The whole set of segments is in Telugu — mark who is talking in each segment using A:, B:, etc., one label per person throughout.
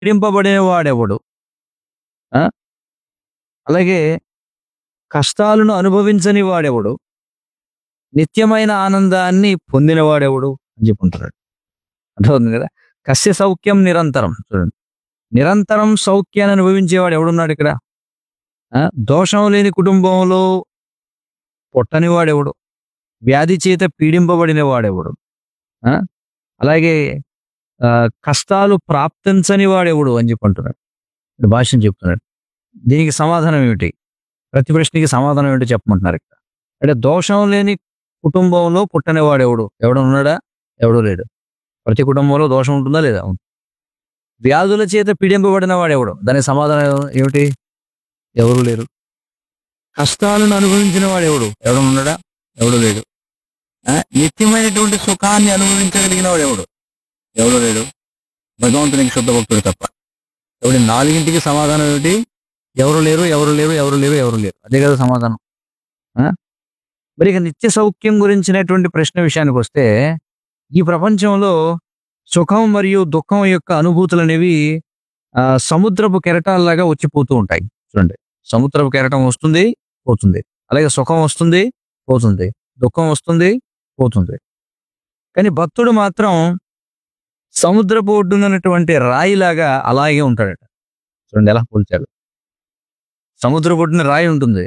A: పీడింపబడిన వాడెవడు ఆ? అలాగే కష్టాలను అనుభవించని వాడెవడు నిత్యమైన ఆనందాన్ని పొందినవాడెవడు అని చెప్పుకుంటున్నాడు అర్థమవుతుంది కదా కస్య సౌఖ్యం నిరంతరం చూడండి నిరంతరం సౌఖ్యాన్ని అనుభవించేవాడు ఎవడున్నాడు ఇక్కడ ఆ? దోషం లేని కుటుంబంలో పొట్టని వాడెవడు వ్యాధి చేత పీడింపబడిన వాడెవడు ఆ? అలాగే ఆ, కష్టాలు ప్రాప్తించని వాడెవడు అని చెప్పి అంటున్నాడు ఇక్కడ భాష్యం చెప్తున్నాడు దీనికి సమాధానం ఏమిటి ప్రతి ప్రశ్నకి సమాధానం ఏమిటి చెప్పమంటున్నారు ఇక్కడ అంటే దోషం లేని కుటుంబంలో పుట్టని వాడెవడు ఎవడు ఉన్నాడా ఎవడు లేడు ప్రతి కుటుంబంలో దోషం ఉంటుందా లేదా ఉంది. వ్యాధుల చేత పీడింపబడిన వాడెవడు దానికి సమాధానం ఏమిటి ఎవరు లేరు కష్టాలను అనుభవించిన వాడెవడు ఎవడు ఉన్నాడా ఎవడు లేడు ఆ? నిత్యమైనటువంటి సుఖాన్ని అనుభవించగలిగిన వాడు ఎవడు ఎవడు లేడు భగవంతునికి శుద్ధ భక్తుడు తప్ప ఎవడి నాలుగింటికి సమాధానం ఏమిటి ఎవరు లేరు ఎవరు లేరు ఎవరు లేరు ఎవరు లేరు అదే కదా సమాధానం ఆ? మరి ఇక నిత్య సౌఖ్యం గురించినటువంటి ప్రశ్న విషయానికి వస్తే ఈ ప్రపంచంలో సుఖం మరియు దుఃఖం యొక్క అనుభూతులు అనేవి ఆ, సముద్రపు కెరటాల్లాగా వచ్చిపోతూ ఉంటాయి చూడండి సముద్రపు కెరటం వస్తుంది పోతుంది అలాగే సుఖం వస్తుంది పోతుంది దుఃఖం వస్తుంది పోతుంది కానీ భక్తుడు మాత్రం సముద్రపు ఒడ్డునటువంటి రాయిలాగా అలాగే ఉంటాడట చూడండి ఎలా పోల్చాడు సముద్రపు ఒడ్డున రాయి ఉంటుంది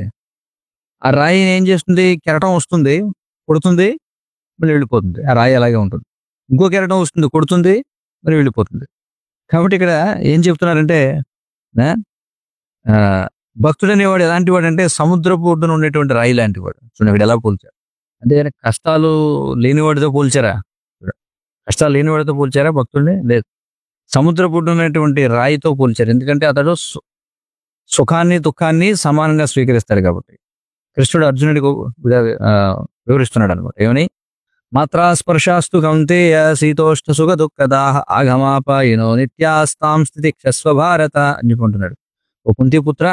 A: ఆ రాయి ఏం చేస్తుంది కెరటం వస్తుంది కొడుతుంది మళ్ళీ వెళ్ళిపోతుంది ఆ రాయి అలాగే ఉంటుంది ఇంకో కెరటం వస్తుంది కొడుతుంది మరి వెళ్ళిపోతుంది కాబట్టి ఇక్కడ ఏం చెప్తున్నారంటే ఆ, ఆ, భక్తుడు అనేవాడు ఎలాంటి వాడు అంటే సముద్రపు ఒడ్డున ఉండేటువంటి రాయి లాంటి వాడు చూడండి ఇక్కడ ఎలా పోల్చారు అంటే కష్టాలు లేనివాడితో పోల్చారా కష్టాలు లేనివాడితో పోల్చారా భక్తుడిని లేదు సముద్రపు ఒడ్డున ఉన్నటువంటి రాయితో పోల్చారు ఎందుకంటే అతడు సు- సుఖాన్ని దుఃఖాన్ని సమానంగా స్వీకరిస్తాడు కాబట్టి కృష్ణుడు అర్జునుడికి ఆ, వివరిస్తున్నాడు అనమాట ఏమని మాత్రా స్పర్శాస్తు కౌంతేయ శీతోష్ణ సుఖ దుఃఖదా ఆగమాపాయనో నిత్యాస్తాం స్థితి క్షస్వ భారత అని చెప్పుకుంటున్నాడు ఓ కుంతిపుత్ర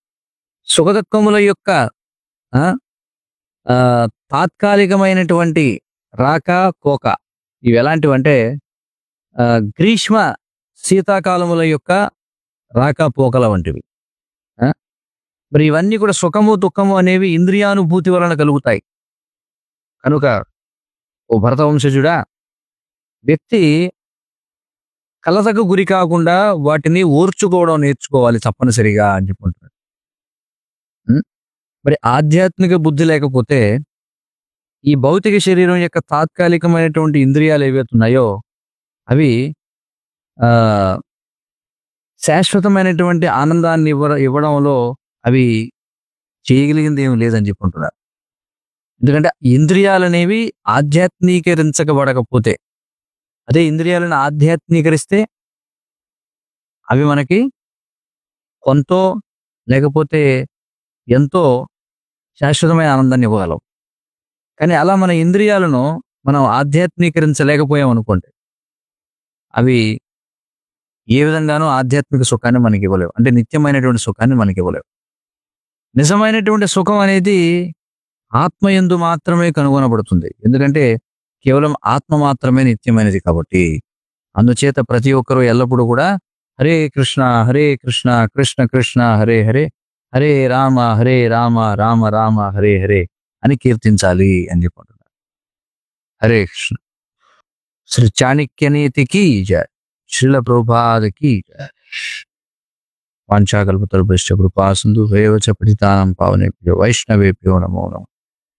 A: సుఖ దుఃఖముల యొక్క ఆ, ఆ, తాత్కాలికమైనటువంటి రాక కోక ఇవి ఎలాంటివంటే ఆ, గ్రీష్మ శీతాకాలముల యొక్క రాక పోకల వంటివి ఆ? మరి ఇవన్నీ కూడా సుఖము దుఃఖము అనేవి ఇంద్రియానుభూతి వలన కలుగుతాయి కనుక ఓ భరత వంశజుడా వ్యక్తి కలతకు గురి కాకుండా వాటిని ఓర్చుకోవడం నేర్చుకోవాలి తప్పనిసరిగా అని చెప్పుకుంటున్నాడు ఉం? మరి ఆధ్యాత్మిక బుద్ధి లేకపోతే ఈ భౌతిక శరీరం యొక్క తాత్కాలికమైనటువంటి ఇంద్రియాలు ఏవైతే ఉన్నాయో అవి ఆ శాశ్వతమైనటువంటి ఆనందాన్ని ఇవ్వ ఇవ్వడంలో అవి చేయగలిగింది ఏమి లేదని చెప్పుకుంటున్నారు ఎందుకంటే ఇంద్రియాలు అనేవి ఆధ్యాత్మీకరించబడకపోతే అదే ఇంద్రియాలను ఆధ్యాత్మీకరిస్తే అవి మనకి కొంతో లేకపోతే ఎంతో శాశ్వతమైన ఆనందాన్ని ఇవ్వగలవు కానీ అలా మన ఇంద్రియాలను మనం ఆధ్యాత్మీకరించలేకపోయాం అనుకోండి అవి ఏ విధంగానూ ఆధ్యాత్మిక సుఖాన్ని మనకి ఇవ్వలేవు అంటే నిత్యమైనటువంటి సుఖాన్ని మనకి ఇవ్వలేవు నిజమైనటువంటి సుఖం అనేది ఆత్మయందు మాత్రమే కనుగొనబడుతుంది ఎందుకంటే కేవలం ఆత్మ మాత్రమే నిత్యమైనది కాబట్టి అందుచేత ప్రతి ఒక్కరూ ఎల్లప్పుడూ కూడా హరే కృష్ణ హరే కృష్ణ కృష్ణ కృష్ణ హరే హరే హరే రామ హరే రామ రామ రామ హరే హరే అని కీర్తించాలి అని చెప్పుకుంటున్నారు హరే కృష్ణ శ్రీ చాణక్యనీతికి జయ శ్రీల ప్రభుపాదకి జయ వాంఛాకల్పతరుభ్యశ్చ కృపా సింధు వేవచ పఠితానం పావనేభ్యో వైష్ణవేభ్యో నమో నమః